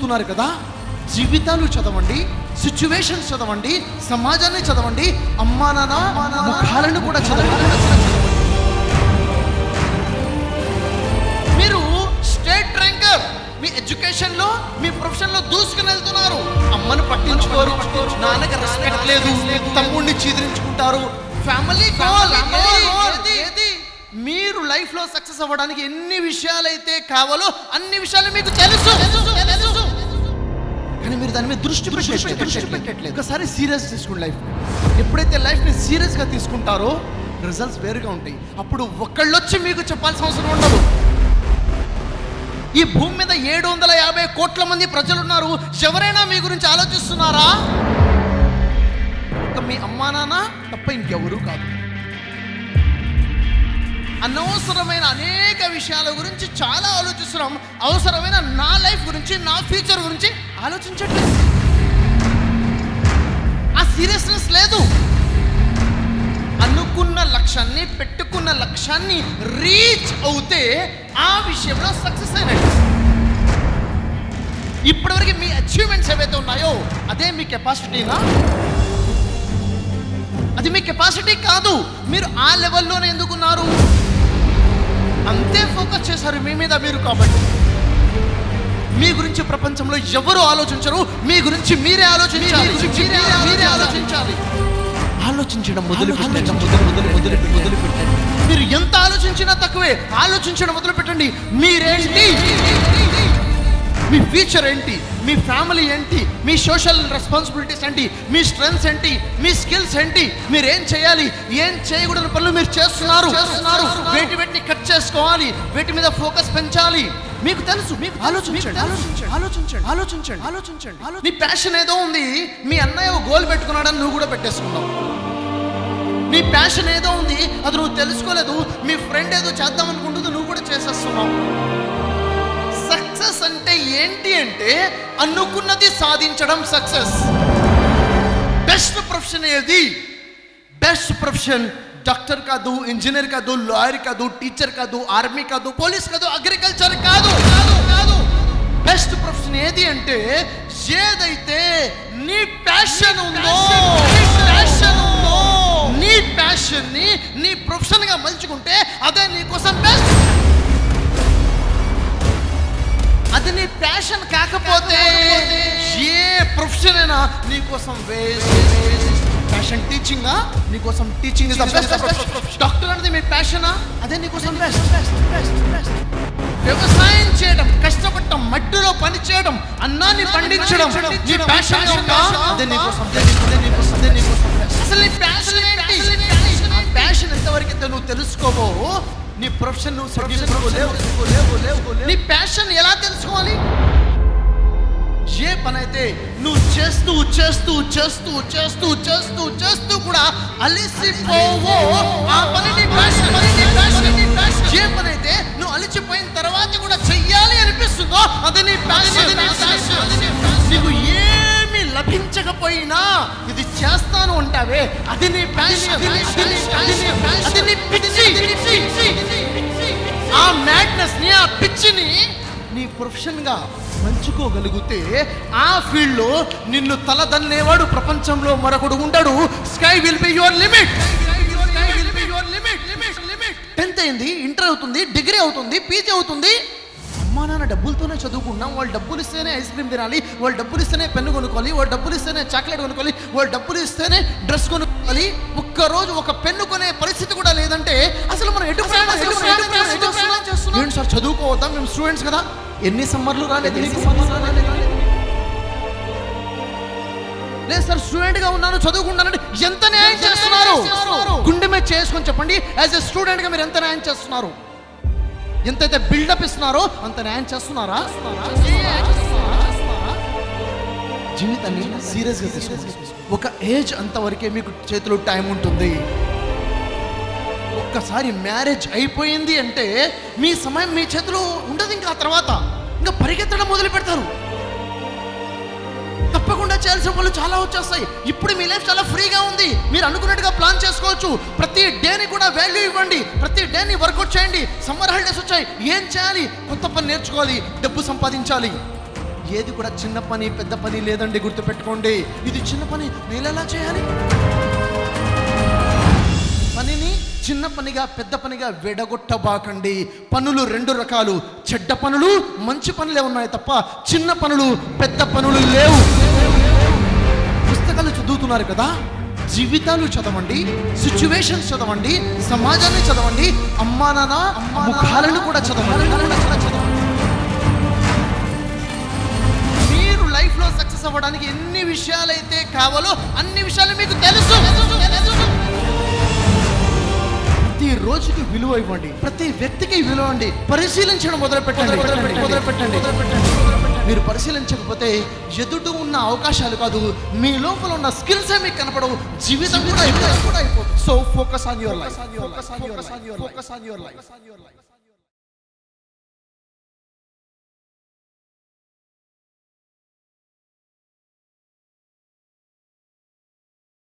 చదువుతున్నారు కదా జీవితాలు చదవండి సిచ్యువేషన్స్ చదవండి సమాజాన్ని చదవండి అమ్మా నాన్న ముఖాలను కూడా చదవండి మీరు స్టేట్ ర్యాంకర్ మీ ఎడ్యుకేషన్ లో మీ ప్రొఫెషన్ లో దూసుకుని వెళ్తున్నారు అమ్మను పట్టించుకోరు నాన్నకి రెస్పెక్ట్ లేదు తమ్ముడిని చీదరించుకుంటారు ఫ్యామిలీ కాల్ ఏది మీరు లైఫ్ లో సక్సెస్ అవ్వడానికి ఎన్ని విషయాలైతే కావాలో అన్ని విషయాలు మీకు తెలుసు తెలుసు కానీ మీరు దాని మీద దృష్టి పెట్టట్లేదు దృష్టి పెట్టట్లేదు ఒకసారి సీరియస్ తీసుకోండి లైఫ్ ఎప్పుడైతే లైఫ్ ని సీరియస్ గా తీసుకుంటారో రిజల్ట్స్ వేరుగా ఉంటాయి అప్పుడు ఒకళ్ళొచ్చి మీకు చెప్పాల్సిన అవసరం ఉండదు ఈ భూమి మీద ఏడు వందల యాభై కోట్ల మంది ప్రజలు ఉన్నారు ఎవరైనా మీ గురించి ఆలోచిస్తున్నారా ఒక మీ అమ్మా నాన్న తప్ప ఇంకెవరూ కాదు అనవసరమైన అనేక విషయాల గురించి చాలా ఆలోచిస్తున్నాం అవసరమైన నా లైఫ్ గురించి నా ఫ్యూచర్ గురించి ఆలోచించట్లేదు ఆ సీరియస్నెస్ లేదు అనుకున్న లక్ష్యాన్ని పెట్టుకున్న లక్ష్యాన్ని రీచ్ అవుతే ఆ విషయంలో సక్సెస్ అయినట్టు ఇప్పటివరకు మీ అచీవ్మెంట్స్ ఏవైతే ఉన్నాయో అదే మీ కెపాసిటీనా అది మీ కెపాసిటీ కాదు మీరు ఆ లెవెల్లోనే ఎందుకున్నారు అంతే ఫోకస్ చేశారు మీ మీద మీరు కాబట్టి మీ గురించి ప్రపంచంలో ఎవరు ఆలోచించరు మీ గురించి మీరే ఆలోచించాలి మీరే మీరే ఆలోచించాలి ఆలోచించడం మొదలు పెట్టండి మొదలు మొదలు మొదలు మొదలు పెట్టండి మీరు ఎంత ఆలోచించినా తక్కువే ఆలోచించడం మొదలు పెట్టండి మీరేంటి మీ ఫ్యూచర్ ఏంటి మీ ఫ్యామిలీ ఏంటి మీ సోషల్ రెస్పాన్సిబిలిటీస్ ఏంటి మీ స్ట్రెంగ్స్ ఏంటి మీ స్కిల్స్ ఏంటి మీరు ఏం చేయాలి ఏం చేయకూడని పనులు మీరు చేస్తున్నారు చేస్తున్నారు వేటి వేటిని కట్ చేసుకోవాలి వేటి మీద ఫోకస్ పెంచాలి మీకు తెలుసు మీకు ఆలోచించండి ఆలోచించండి ఆలోచించండి ఆలోచించండి ఆలోచించండి నీ ప్యాషన్ ఏదో ఉంది మీ అన్నయ్య ఒక గోల్ పెట్టుకున్నాడని నువ్వు కూడా పెట్టేసుకున్నావు నీ ప్యాషన్ ఏదో ఉంది అది నువ్వు తెలుసుకోలేదు మీ ఫ్రెండ్ ఏదో చేద్దాం అనుకుంటుంది నువ్వు కూడా చేసేస్తున్నావు సక్సెస్ అంటే ఏంటి అంటే అనుకున్నది సాధించడం సక్సెస్ బెస్ట్ ప్రొఫెషన్ ఏది బెస్ట్ ప్రొఫెషన్ డాక్టర్ కాదు ఇంజనీర్ కాదు లాయర్ కాదు టీచర్ కాదు ఆర్మీ కాదు పోలీస్ కాదు అగ్రికల్చర్ కాదు కాదు కాదు బెస్ట్ ప్రొఫెషన్ ఏది అంటే ఏదైతే నీ ప్యాషన్ ఉందో నీ ప్యాషన్ ఉందో నీ ప్యాషన్ ని నీ ప్రొఫెషన్ గా మలుచుకుంటే అదే నీ కోసం బెస్ట్ అది నీ ప్యాషన్ కాకపోతే ఏ ప్రొఫెషన్ అయినా నీ కోసం ప్యాషన్ టీచింగా నీ కోసం teaching is the best doctor అనేది మీ ప్యాషనా అదే నీ కోసం బెస్ట్ వ్యవసాయం చేయడం కష్టపడటం మట్టిలో పని చేయడం అన్నాన్ని పండించడం నీ ప్యాషన్ అదే నీ కోసం అదే నీ కోసం అదే నీ కోసం అసలు నీ ప్యాషన్ ఏంటి ఆ ప్యాషన్ ఎంతవరకు అయితే నువ్వు తెలుసుకోవో నీ ప్రొఫెషన్ నువ్వు సెట్ చేసుకోలేవు నీ ప్యాషన్ ఎలా తెలుసుకోవాలి ఏ పని అయితే నువ్వు చేస్తూ చేస్తూ చేస్తూ చేస్తూ చేస్తూ చేస్తూ కూడా అలిసిపోవో ఆ పని నీ ప్యాషన్ పని నీ ప్యాషన్ నీ ప్యాషన్ ఏ పని అయితే నువ్వు అలిసిపోయిన తర్వాత కూడా చెయ్యాలి అనిపిస్తుందో అది నీ ప్యాషన్ నీకు ఏమి లభించకపోయినా ఇది చేస్తాను అంటావే అది నీ ప్యాషన్ అది నీ- అది నీ- అది నీ- అది నీ పిచ్చి ఆ మ్యాడ్నెస్ ని ఆ పిచ్చిని నీ ప్రొఫెషన్ గా మంచుకోగలిగితే ఆ ఫీల్డ్ లో నిన్ను తలదన్నేవాడు ప్రపంచంలో మరొకడు ఉండడు sky will be your limit tenth అయింది ఇంటర్ అవుతుంది డిగ్రీ అవుతుంది పీజీ అవుతుంది అమ్మా నాన్న డబ్బులతోనే చదువుకుంటున్నాం వాళ్ళు డబ్బులు ఇస్తేనే ఐస్ క్రీమ్ తినాలి వాళ్ళు డబ్బులు ఇస్తేనే పెన్ను కొనుక్కోవాలి వాళ్ళు డబ్బులు ఇస్తేనే చాక్లెట్ కొనుక్కోవాలి వాళ్ళు డబ్బులు ఇస్తేనే డ్రెస్ కొనుక్కోవాలి ఒక్కరోజు ఒక పెన్ను కొనే పరిస్థితి కూడా లేదంటే అసలు మనం ఎటు ప్రయాణం ఎటు ప్రయాణం చేస్తున్నాం? ఎటు ప్రయాణం చేస్తున్నాం? ఏంటి సార్ చదువుకోవద్దాం మేము స్టూడెంట్స్ కదా ఎన్ని సమ్మర్లు రాలేదు ఎన్ని సమ్మర్లు రాలేదు లేదు సార్ స్టూడెంట్ గా ఉన్నాను చదువుకుంటానంటే ఎంత న్యాయం చేస్తున్నారు గుండె మీద చేసుకొని చెప్పండి యాజ్ ఎ స్టూడెంట్ గా మీరు ఎంత న్యాయం చేస్తున్నారు ఎంతైతే బిల్డప్ ఇస్తున్నారో అంత న్యాయం చేస్తున్నారా జీవితాన్ని సీరియస్ గా తీసుకోండి ఒక ఏజ్ అంతవరకే మీకు చేతిలో టైం ఉంటుంది ఒక్కసారి మ్యారేజ్ అయిపోయింది అంటే మీ సమయం మీ చేతిలో ఉండదు ఇంకా ఆ తర్వాత ఇంకా పరిగెత్తడం మొదలు పెడతారు తప్పకుండా చేయాల్సిన పనులు చాలా వచ్చేస్తాయి ఇప్పుడు మీ లైఫ్ చాలా ఫ్రీగా ఉంది మీరు అనుకున్నట్టుగా ప్లాన్ చేసుకోవచ్చు ప్రతి డేని కూడా వాల్యూ ఇవ్వండి ప్రతి డేని వర్కౌట్ చేయండి సమ్మర్ హాలిడేస్ వచ్చాయి ఏం చేయాలి కొత్త పని నేర్చుకోవాలి డబ్బు సంపాదించాలి ఏది కూడా చిన్న పని పెద్ద పని లేదండి గుర్తుపెట్టుకోండి ఇది చిన్న పని నేను ఎలా చేయాలి పనిని చిన్న పనిగా పెద్ద పనిగా విడగొట్టబాకండి పనులు రెండు రకాలు చెడ్డ పనులు మంచి పనులే ఉన్నాయి తప్ప చిన్న పనులు పెద్ద పనులు లేవు పుస్తకాలు చదువుతున్నారు కదా జీవితాలు చదవండి సిచ్యువేషన్స్ చదవండి సమాజాన్ని చదవండి అమ్మా నాన్న ముఖాలను కూడా చదవండి చదవండి మీరు లైఫ్లో సక్సెస్ అవ్వడానికి ఎన్ని విషయాలైతే కావాలో అన్ని విషయాలు మీకు తెలుసు ప్రతి రోజుకి విలువ ఇవ్వండి ప్రతి వ్యక్తికి విలువ ఇవ్వండి పరిశీలించడం మొదలు పెట్టండి మొదలు పెట్టండి మీరు పరిశీలించకపోతే ఎదుట ఉన్న అవకాశాలు కాదు మీ లోపల ఉన్న స్కిల్స్ మీకు కనపడవు జీవితం కూడా అయిపోతుంది so focus on your life focus on your life focus on your life